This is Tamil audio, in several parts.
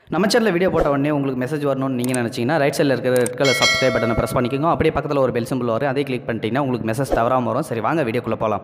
நம்ம சேனலில் வீடியோ போட்ட உடனே உங்களுக்கு மெசேஜ் வரணும்னு நீங்கள் நினச்சிங்கன்னா ரைட் சைடில் இருக்கிற ரெட் கலர் சப்ஸ்கிரைப் பட்டனை ப்ரெஸ் பண்ணிக்கோங்க அப்படியே பக்கத்தில் ஒரு பெல் சிம்பிள் வரும் அதே கிளிக் பண்ணிட்டீங்கன்னா உங்களுக்கு மெசேஜ் தவறாமல் வரும் சரி வாங்க வீடியோக்குள்ளே போகலாம்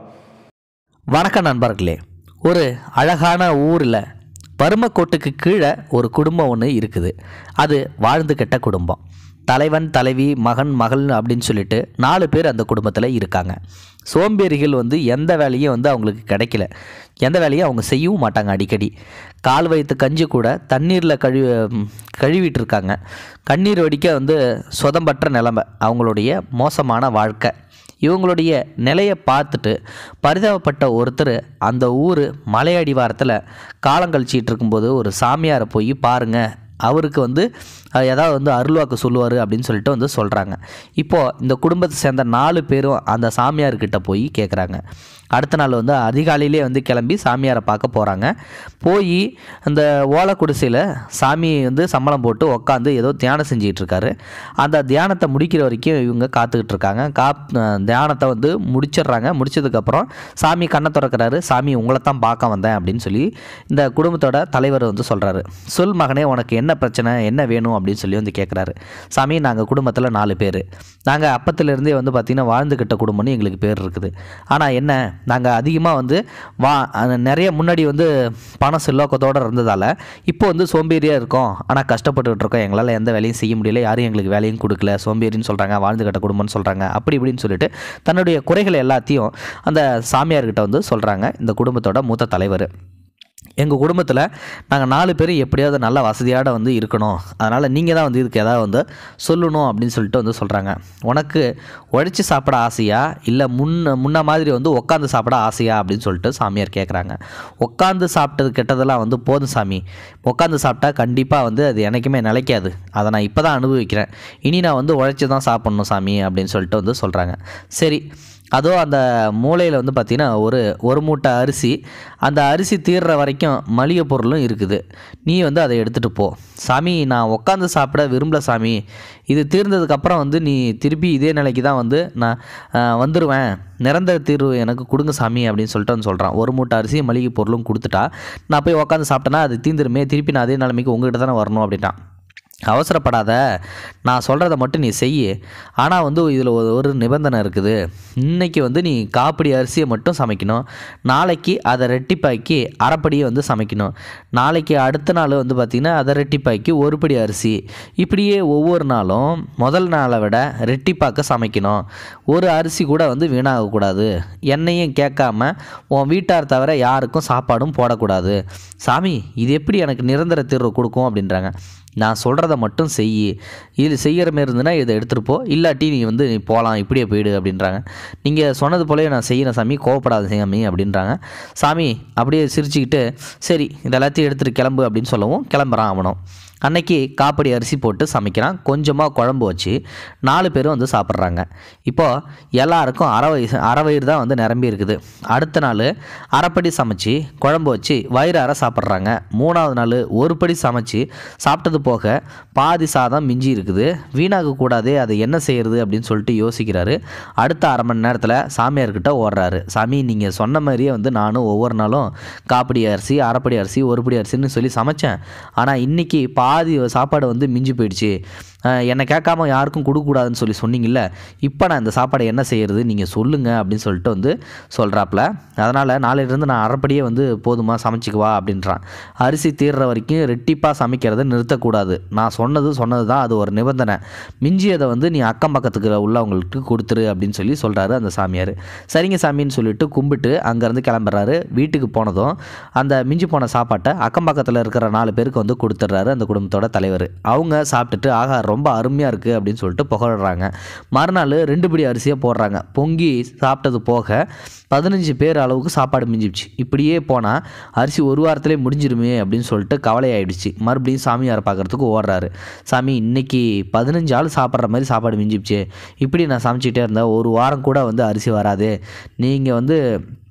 வணக்கம் நண்பர்களே ஒரு அழகான ஊரில் பருமக்கோட்டுக்கு கீழே ஒரு குடும்பம் ஒன்று இருக்குது அது வாழ்ந்து கெட்ட குடும்பம் தலைவன் தலைவி மகன் மகள் அப்படின்னு சொல்லிட்டு நாலு பேர் அந்த குடும்பத்தில் இருக்காங்க சோம்பேறிகள் வந்து எந்த வேலையும் வந்து அவங்களுக்கு கிடைக்கல எந்த வேலையும் அவங்க செய்யவும் மாட்டாங்க அடிக்கடி கால் வயிற்று கஞ்சி கூட தண்ணீரில் கழுவி ம், கழுவிட்டு இருக்காங்க கண்ணீர் வடிக்க வந்து சொதம்பற்ற நிலைமை அவங்களுடைய மோசமான வாழ்க்கை இவங்களுடைய நிலையை பார்த்துட்டு பரிதாபப்பட்ட ஒருத்தர் அந்த ஊர் மலையடிவாரத்தில் காலம் கழிச்சிட்டு இருக்கும்போது ஒரு சாமியாரை போய் பாருங்க அவருக்கு வந்து அஹ், ஏதாவது வந்து அருள்வாக்கு சொல்லுவார் அப்படின்னு சொல்லிட்டு வந்து சொல்கிறாங்க இப்போது இந்த குடும்பத்தை சேர்ந்த நாலு பேரும் அந்த சாமியார்கிட்ட போய் கேட்குறாங்க அடுத்த நாள் வந்து அதிகாலையிலே வந்து கிளம்பி சாமியாரை பார்க்க போகிறாங்க போய் அந்த ஓலை குடிசையில் சாமி வந்து சம்பளம் போட்டு உட்காந்து ஏதோ தியானம் செஞ்சிட்டு இருக்காரு அந்த தியானத்தை முடிக்கிற வரைக்கும் இவங்க காத்துக்கிட்டு இருக்காங்க கா தியானத்தை வந்து முடிச்சிடுறாங்க முடிச்சதுக்கப்புறம் சாமி கண்ணை திறக்கிறாரு சாமி உங்களை தான் பார்க்க வந்தேன் அப்படின்னு சொல்லி இந்த குடும்பத்தோட தலைவர் வந்து சொல்கிறாரு சொல் மகனே உனக்கு என்ன பிரச்சனை என்ன வேணும் அப்படின்னு சொல்லி வந்து கேட்குறாரு சாமி நாங்கள் குடும்பத்தில் நாலு பேர் நாங்கள் அப்பத்திலேருந்தே வந்து பார்த்திங்கன்னா வாழ்ந்துக்கிட்ட குடும்பம்னு எங்களுக்கு பேர் இருக்குது ஆனால் என்ன நாங்கள் அதிகமாக வந்து வா அஹ் நிறைய முன்னாடி வந்து பணம் செல்வாக்கத்தோடு இருந்ததால் இப்போ வந்து சோம்பேறியாக இருக்கோம் ஆனால் கஷ்டப்பட்டுக்கிட்டு இருக்கோம் எங்களால் எந்த வேலையும் செய்ய முடியல யாரும் எங்களுக்கு வேலையும் கொடுக்கல சோம்பேறின்னு சொல்கிறாங்க வாழ்ந்து கட்ட குடும்பம்னு சொல்கிறாங்க அப்படி இப்படின்னு சொல்லிட்டு தன்னுடைய குறைகளை எல்லாத்தையும் அந்த சாமியார்கிட்ட வந்து சொல்கிறாங்க இந்த குடும்பத்தோட மூத்த தலைவர் எங்கள் குடும்பத்தில் நாங்கள் நாலு பேர் எப்படியாவது நல்ல வசதியோட வந்து இருக்கணும் அதனால் நீங்கள் தான் வந்து இதுக்கு ஏதாவது வந்து சொல்லணும் அப்படின்னு சொல்லிட்டு வந்து சொல்கிறாங்க உனக்கு உழைச்சி சாப்பிட ஆசையா இல்லை முன்ன முன்ன மாதிரி வந்து உட்காந்து சாப்பிட ஆசையா அப்படின்னு சொல்லிட்டு சாமியார் கேட்குறாங்க உட்காந்து சாப்பிட்டது கெட்டதெல்லாம் வந்து போதும் சாமி உட்காந்து சாப்பிட்டா கண்டிப்பாக வந்து அது எனக்குமே நிலைக்காது அதை நான் இப்போ தான் அனுபவிக்கிறேன் இனி நான் வந்து உழைச்சி தான் சாப்பிட்ணும் சாமி அப்படின்னு சொல்லிட்டு வந்து சொல்கிறாங்க சரி அதோ அந்த மூலையில் வந்து பார்த்திங்கன்னா ஒரு ஒரு மூட்டை அரிசி அந்த அரிசி தீர்ற வரைக்கும் மளிகை பொருளும் இருக்குது நீ வந்து அதை எடுத்துகிட்டு போ சாமி நான் உட்காந்து சாப்பிட விரும்பல சாமி இது தீர்ந்ததுக்கப்புறம் வந்து நீ திருப்பி இதே நிலைக்கு தான் வந்து நான் ஆஹ், வந்துடுவேன் நிரந்தர தீர்வு எனக்கு கொடுங்க சாமி அப்படின்னு சொல்லிட்டு வந்து சொல்கிறான் ஒரு மூட்டை அரிசி மளிகை பொருளும் கொடுத்துட்டா நான் போய் உட்காந்து சாப்பிட்டேன்னா அது தீந்துருமே திருப்பி நான் அதே நிலைமைக்கு உங்ககிட்ட தானே வரணும் அப்படின்ட்டான் அவசரப்படாத நான் சொல்கிறத மட்டும் நீ செய் ஆனால் வந்து இதில் ஒரு ஒரு நிபந்தனை இருக்குது இன்னைக்கு வந்து நீ காப்பிடி அரிசியை மட்டும் சமைக்கணும் நாளைக்கு அதை ரெட்டிப்பாக்கி அரைப்படியை வந்து சமைக்கணும் நாளைக்கு அடுத்த நாள் வந்து பார்த்திங்கன்னா அதை ரெட்டிப்பாக்கி ஒரு படி அரிசி இப்படியே ஒவ்வொரு நாளும் முதல் நாளை விட ரெட்டிப்பாக்க சமைக்கணும் ஒரு அரிசி கூட வந்து வீணாகக்கூடாது என்னையும் கேட்காம உன் வீட்டார் தவிர யாருக்கும் சாப்பாடும் போடக்கூடாது சாமி இது எப்படி எனக்கு நிரந்தர தீர்வு கொடுக்கும் அப்படின்றாங்க நான் சொல்கிறத மட்டும் செய் இது செய்கிற மாரி இருந்ததுன்னா இதை எடுத்துகிட்டு போ இல்லாட்டி நீ வந்து நீ போகலாம் இப்படியே போயிடு அப்படின்றாங்க நீங்கள் சொன்னது போலவே நான் செய்கிறேன் சாமி கோவப்படாத சாமி அப்படின்றாங்க சாமி அப்படியே சிரிச்சுக்கிட்டு சரி இதெல்லாத்தையும் எடுத்துகிட்டு கிளம்பு அப்படின்னு சொல்லவும் கிளம்புறான் அவனும் அன்னைக்கு காப்படி அரிசி போட்டு சமைக்கிறான் கொஞ்சமாக குழம்பு வச்சு நாலு பேரும் வந்து சாப்பிட்றாங்க இப்போது எல்லாருக்கும் அரை வயசு அரை வயிறு தான் வந்து நிரம்பி இருக்குது அடுத்த நாள் அரைப்படி சமைச்சு குழம்பு வச்சு வயிறு அரை சாப்பிட்றாங்க மூணாவது நாள் ஒரு படி சமைச்சு சாப்பிட்டது போக பாதி சாதம் மிஞ்சி இருக்குது வீணாக கூடாதே அதை என்ன செய்யறது அப்படின்னு சொல்லிட்டு யோசிக்கிறாரு அடுத்த அரை மணி நேரத்தில் சாமியார்கிட்ட ஓடுறாரு சாமி நீங்கள் சொன்ன மாதிரியே வந்து நானும் ஒவ்வொரு நாளும் காப்படி அரிசி அரைப்படி அரிசி ஒரு படி அரிசின்னு சொல்லி சமைச்சேன் ஆனால் இன்னைக்கு பாதி சாப்பாடு வந்து மிஞ்சி போயிடுச்சு அஹ் என்னை கேட்காம யாருக்கும் கொடுக்கக்கூடாதுன்னு சொல்லி சொன்னீங்கல்ல இப்போ நான் இந்த சாப்பாடை என்ன செய்யறது நீங்கள் சொல்லுங்கள் அப்படின்னு சொல்லிட்டு வந்து சொல்கிறாப்புல அதனால் நாளையிலேருந்து நான் அரைப்படியே வந்து போதுமா சமைச்சிக்குவா அப்படின்றான் அரிசி தீர்ற வரைக்கும் ரெட்டிப்பாக சமைக்கிறத நிறுத்தக்கூடாது நான் சொன்னது சொன்னது தான் அது ஒரு நிபந்தனை மிஞ்சியதை வந்து நீ அக்கம் பக்கத்துக்கு உள்ளவங்களுக்கு கொடுத்துரு அப்படின்னு சொல்லி சொல்கிறாரு அந்த சாமியார் சரிங்க சாமின்னு சொல்லிட்டு கும்பிட்டு அங்கேருந்து கிளம்புறாரு வீட்டுக்கு போனதும் அந்த மிஞ்சி போன சாப்பாட்டை அக்கம் பக்கத்தில் இருக்கிற நாலு பேருக்கு வந்து கொடுத்துட்றாரு அந்த குடும்பத்தோட தலைவர் அவங்க சாப்பிட்டுட்டு ஆகா ரொம்ப அருமையாக இருக்குது அப்படின்னு சொல்லிட்டு புகழ்றாங்க மறுநாள் ரெண்டு படி அரிசியாக போடுறாங்க பொங்கி சாப்பிட்டது போக பதினஞ்சு பேர் அளவுக்கு சாப்பாடு மிஞ்சிடுச்சு இப்படியே போனால் அரிசி ஒரு வாரத்திலே முடிஞ்சிருமே அப்படின்னு சொல்லிட்டு கவலை ஆயிடுச்சு மறுபடியும் சாமியாரை பார்க்குறதுக்கு ஓடுறாரு சாமி இன்னைக்கு பதினஞ்சு ஆள் சாப்பிட்ற மாதிரி சாப்பாடு மிஞ்சிடுச்சு இப்படி நான் சமைச்சிட்டே இருந்தால் ஒரு வாரம் கூட வந்து அரிசி வராது நீங்கள் வந்து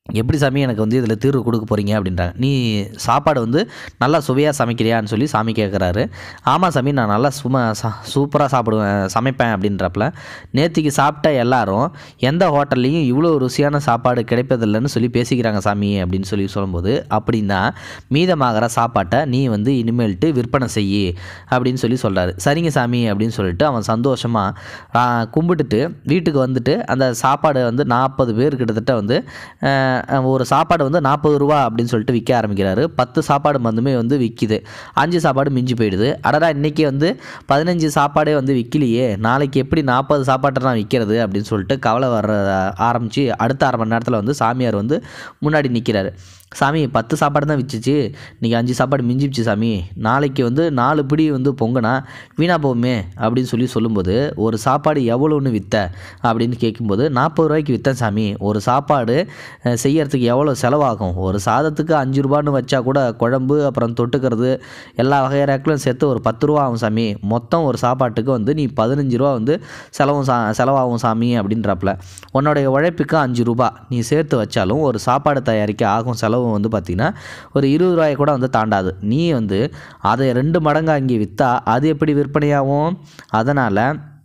எப்படி சாமி எனக்கு வந்து இதில் தீர்வு கொடுக்க போகிறீங்க அப்படின்றாங்க நீ சாப்பாடு வந்து நல்லா சுவையாக சமைக்கிறியான்னு சொல்லி சாமி கேட்குறாரு ஆமாம் சாமி நான் நல்லா சும சா சூப்பராக சாப்பிடுவேன் சமைப்பேன் அப்படின்றப்பல நேத்திக்கு சாப்பிட்ட எல்லாரும் எந்த ஹோட்டல்லையும் இவ்வளோ ருசியான சாப்பாடு கிடைப்பதில்லைன்னு சொல்லி பேசிக்கிறாங்க சாமி அப்படின்னு சொல்லி சொல்லும்போது அப்படின்னா மீதமாகிற சாப்பாட்டை நீ வந்து இனிமேல்ட்டு விற்பனை செய்யி அப்படின்னு சொல்லி சொல்கிறாரு சரிங்க சாமி அப்படின்னு சொல்லிட்டு அவன் சந்தோஷமாக கும்பிட்டுட்டு வீட்டுக்கு வந்துட்டு அந்த சாப்பாடு வந்து நாற்பது பேர் கிட்டத்தட்ட வந்து அஹ், ஒரு சாப்பாடு வந்து நாற்பது ரூபா அப்படின்னு சொல்லிட்டு விற்க ஆரம்பிக்கிறாரு பத்து சாப்பாடு மருந்துமே வந்து விற்கிது அஞ்சு சாப்பாடு மிஞ்சி போயிடுது அடடா இன்றைக்கி வந்து பதினஞ்சு சாப்பாடே வந்து விற்கலையே நாளைக்கு எப்படி நாற்பது சாப்பாட்டை நான் விற்கிறது அப்படின்னு சொல்லிட்டு கவலை வர ஆரம்பித்து அடுத்த அரை மணி நேரத்தில் வந்து சாமியார் வந்து முன்னாடி நிற்கிறாரு சாமி பத்து சாப்பாடு தான் விற்றுச்சு இன்றைக்கி அஞ்சு சாப்பாடு மிஞ்சிடுச்சு சாமி நாளைக்கு வந்து நாலு பிடி வந்து பொங்கனா வீணாக போகுமே அப்படின்னு சொல்லி சொல்லும்போது ஒரு சாப்பாடு எவ்வளோன்னு விற்ற அப்படின்னு கேட்கும்போது நாற்பது ரூபாய்க்கு விற்றேன் சாமி ஒரு சாப்பாடு அஹ், செய்யறதுக்கு எவ்வளோ செலவாகும் ஒரு சாதத்துக்கு அஞ்சு ரூபான்னு வச்சா கூட குழம்பு அப்புறம் தொட்டுக்கிறது எல்லா வகையறாக்களும் சேர்த்து ஒரு பத்து ரூபா ஆகும் சாமி மொத்தம் ஒரு சாப்பாட்டுக்கு வந்து நீ பதினஞ்சு ரூபா வந்து செலவும் சா செலவாகும் சாமி அப்படின்றப்பல உன்னுடைய உழைப்புக்கு அஞ்சு ரூபா நீ சேர்த்து வச்சாலும் ஒரு சாப்பாடு தயாரிக்க ஆகும் செலவு வந்து பார்த்திங்கன்னா ஒரு இருபது ரூபாயை கூட வந்து தாண்டாது நீ வந்து அதை ரெண்டு மடங்கு அங்கே விற்றா அது எப்படி விற்பனையாகும் அதனால்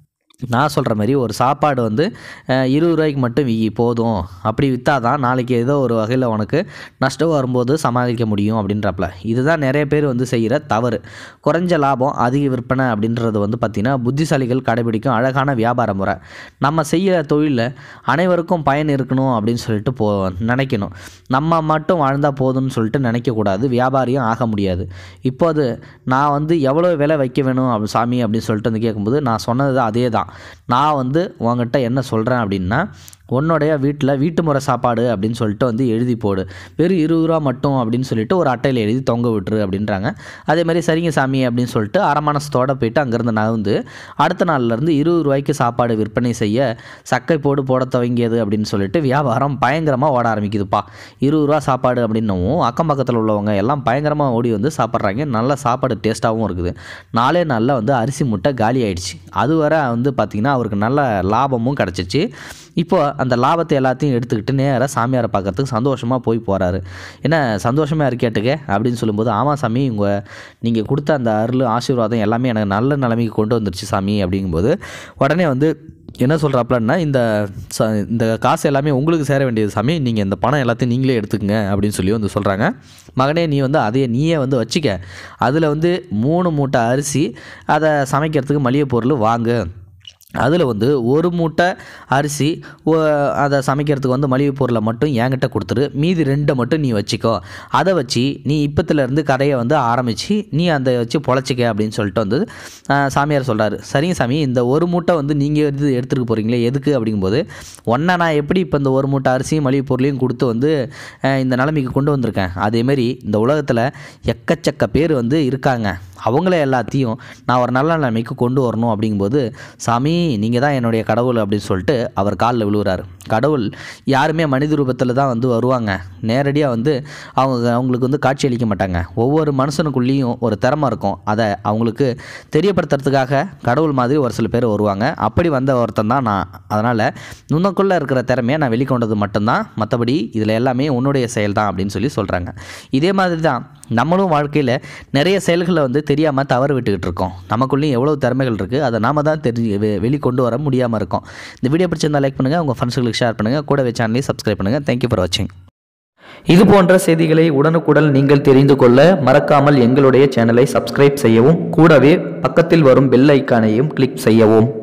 நான் சொல்கிற மாதிரி ஒரு சாப்பாடு வந்து அஹ், இருபது ரூபாய்க்கு மட்டும் வி போதும் அப்படி விற்றா தான் நாளைக்கு ஏதோ ஒரு வகையில் உனக்கு நஷ்டம் வரும்போது சமாளிக்க முடியும் அப்படின்றப்பல இதுதான் நிறைய பேர் வந்து செய்கிற தவறு குறைஞ்ச லாபம் அதிக விற்பனை அப்படின்றது வந்து பார்த்திங்கன்னா புத்திசாலிகள் கடைபிடிக்கும் அழகான வியாபார முறை நம்ம செய்கிற தொழிலில் அனைவருக்கும் பயன் இருக்கணும் அப்படின்னு சொல்லிட்டு போ நினைக்கணும் நம்ம மட்டும் வாழ்ந்தால் போதும்னு சொல்லிட்டு நினைக்கக்கூடாது வியாபாரியும் ஆக முடியாது இப்போது நான் வந்து எவ்வளோ விலை வைக்க வேணும் அப்படி சாமி அப்படின்னு சொல்லிட்டு வந்து கேட்கும்போது நான் சொன்னது அதே தான் நான் வந்து உங்ககிட்ட என்ன சொல்கிறேன் அப்படின்னா உன்னுடைய வீட்டில் வீட்டு முறை சாப்பாடு அப்படின்னு சொல்லிட்டு வந்து எழுதி போடு வெறும் இருபது ரூபா மட்டும் அப்படின்னு சொல்லிட்டு ஒரு அட்டையில் எழுதி தொங்க விட்டுரு அப்படின்றாங்க அதே மாதிரி சரிங்க சாமி அப்படின்னு சொல்லிட்டு அரமனசத்தோட போயிட்டு அங்கேருந்து நகர்ந்து அடுத்த நாள்லேருந்து இருபது ரூபாய்க்கு சாப்பாடு விற்பனை செய்ய சக்கை போடு போட துவங்கியது அப்படின்னு சொல்லிட்டு வியாபாரம் பயங்கரமாக ஓட ஆரம்பிக்குதுப்பா இருபது ரூபா சாப்பாடு அப்படின்னவும் அக்கம் பக்கத்தில் உள்ளவங்க எல்லாம் பயங்கரமாக ஓடி வந்து சாப்பிட்றாங்க நல்ல சாப்பாடு டேஸ்ட்டாகவும் இருக்குது நாலே நாளில் வந்து அரிசி முட்டை காலி ஆயிடுச்சு அது வரை வந்து பார்த்திங்கன்னா அவருக்கு நல்ல லாபமும் கிடச்சிச்சு இப்போ அந்த லாபத்தை எல்லாத்தையும் எடுத்துக்கிட்டு நேராக சாமியாரை பார்க்கறதுக்கு சந்தோஷமாக போய் போகிறாரு என்ன சந்தோஷமாக இருக்கேட்டுக்க அப்படின்னு சொல்லும்போது ஆமாம் சாமி உங்கள் நீங்கள் கொடுத்த அந்த அருள் ஆசீர்வாதம் எல்லாமே எனக்கு நல்ல நிலைமைக்கு கொண்டு வந்துருச்சு சாமி அப்படிங்கும்போது உடனே வந்து என்ன சொல்கிறாப்புலன்னா இந்த ச இந்த காசு எல்லாமே உங்களுக்கு சேர வேண்டியது சாமி நீங்கள் இந்த பணம் எல்லாத்தையும் நீங்களே எடுத்துக்கங்க அப்படின்னு சொல்லி வந்து சொல்கிறாங்க மகனே நீ வந்து அதையே நீயே வந்து வச்சுக்க அதில் வந்து மூணு மூட்டை அரிசி அதை சமைக்கிறதுக்கு மளிகை பொருள் வாங்கு அதில் வந்து ஒரு மூட்டை அரிசி ஒ- அதை சமைக்கிறதுக்கு வந்து மளிகை பொருளை மட்டும் என்கிட்ட கொடுத்துரு மீதி ரெண்டை மட்டும் நீ வச்சுக்கோ அதை வச்சு நீ இப்பத்துலேருந்து கடையை வந்து ஆரம்பித்து நீ அந்த வச்சு பொழைச்சிக்க அப்படின்னு சொல்லிட்டு வந்து ஆஹ், சாமியார் சொல்கிறாரு சரிங்க சாமி இந்த ஒரு மூட்டை வந்து நீங்கள் எடுத்து எடுத்துகிட்டு போகிறீங்களே எதுக்கு அப்படிங்கும்போது ஒன்றை நான் எப்படி இப்போ இந்த ஒரு மூட்டை அரிசியும் மளிகை பொருளையும் கொடுத்து வந்து ஆஹ், இந்த நிலைமைக்கு கொண்டு வந்திருக்கேன் அதேமாரி இந்த உலகத்தில் எக்கச்சக்க பேர் வந்து இருக்காங்க அவங்கள எல்லாத்தையும் நான் ஒரு நல்ல நிலைமைக்கு கொண்டு வரணும் அப்படிங்கும்போது சாமி நீங்கள் தான் என்னுடைய கடவுள் அப்படின்னு சொல்லிட்டு அவர் காலில் விழுகிறாரு கடவுள் யாருமே மனித ரூபத்தில் தான் வந்து வருவாங்க நேரடியாக வந்து அவங்க அவங்களுக்கு வந்து காட்சி அளிக்க மாட்டாங்க ஒவ்வொரு மனுஷனுக்குள்ளேயும் ஒரு திறமை இருக்கும் அதை அவங்களுக்கு தெரியப்படுத்துறதுக்காக கடவுள் மாதிரி ஒரு சில பேர் வருவாங்க அப்படி வந்த ஒருத்தன் தான் நான் அதனால் உனக்குள்ளே இருக்கிற திறமையை நான் வெளிக்கொண்டது மட்டும்தான் மற்றபடி இதில் எல்லாமே உன்னுடைய செயல் தான் அப்படின்னு சொல்லி சொல்கிறாங்க இதே மாதிரி தான் நம்மளும் வாழ்க்கையில் நிறைய செயல்களை வந்து தெரியாமல் தவறு விட்டுக்கிட்டு இருக்கோம் நமக்குள்ளேயும் எவ்வளோ திறமைகள் இருக்குது அதை நாம தான் தெரிஞ்சு வெ- வெளிக்கொண்டு வர முடியாமல் இருக்கோம் இந்த வீடியோ பிடிச்சிருந்தா லைக் பண்ணுங்கள் உங்கள் ஃப்ரெண்ட்ஸுகளுக்கு ஷேர் பண்ணுங்கள் கூடவே சேனலையும் சப்ஸ்கிரைப் பண்ணுங்கள் தேங்க்யூ ஃபார் வாட்சிங் இது போன்ற செய்திகளை உடனுக்குடன் நீங்கள் தெரிந்து கொள்ள மறக்காமல் எங்களுடைய சேனலை சப்ஸ்கிரைப் செய்யவும் கூடவே பக்கத்தில் வரும் பெல் ஐக்கானையும் கிளிக் செய்யவும்